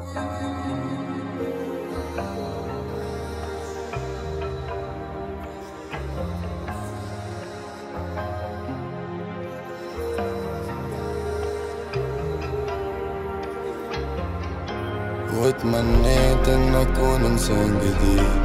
وتمنيت ان اكون انسان جديد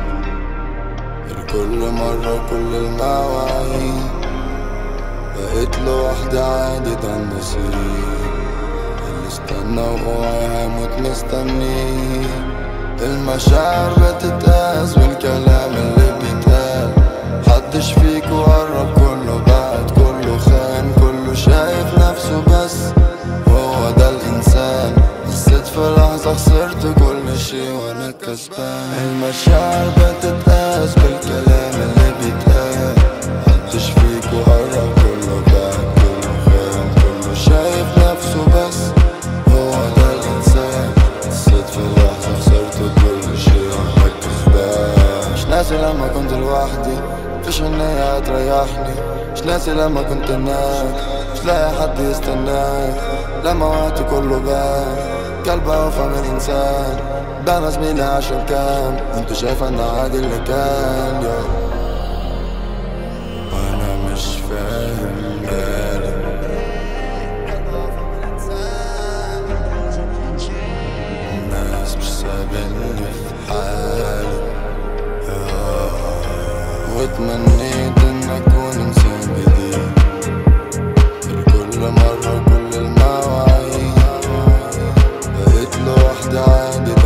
كل مرة كل المواعيد بقيت لوحدي عادي ده النصيب اللي استنى وهو هيموت مستنيه المشاعر بتتقاس بالكلام اللي بيتقال محدش فيكو قرب كله بعد كله خان كله شايف نفسه بس هو ده الانسان حسيت في لحظة خسرت كل شي وانا كسبان المشاعر بتتقاس بالكلام اللي بيتقال محدش فيكو قرب كله بعد كله خان كله شايف نفسه بس هو ده الانسان حسيت في لحظة خسرت كل شي وانا كسبان مش ناسي لما كنت لوحدي مفيش النية هتريحني مش ناسي لما كنت هناك مش لاقي حد يستناك لما وقتي كله بان كلب اوفى من انسان ده انا زميلي عشان كام انت شايف ان عادي اللي كان يو وانا مش فاهم مالي الناس مش سايبيني في حالي واتمنيت ان اكون انسان جديد كل مرة كل المواعيد بقيت لوحدي عادي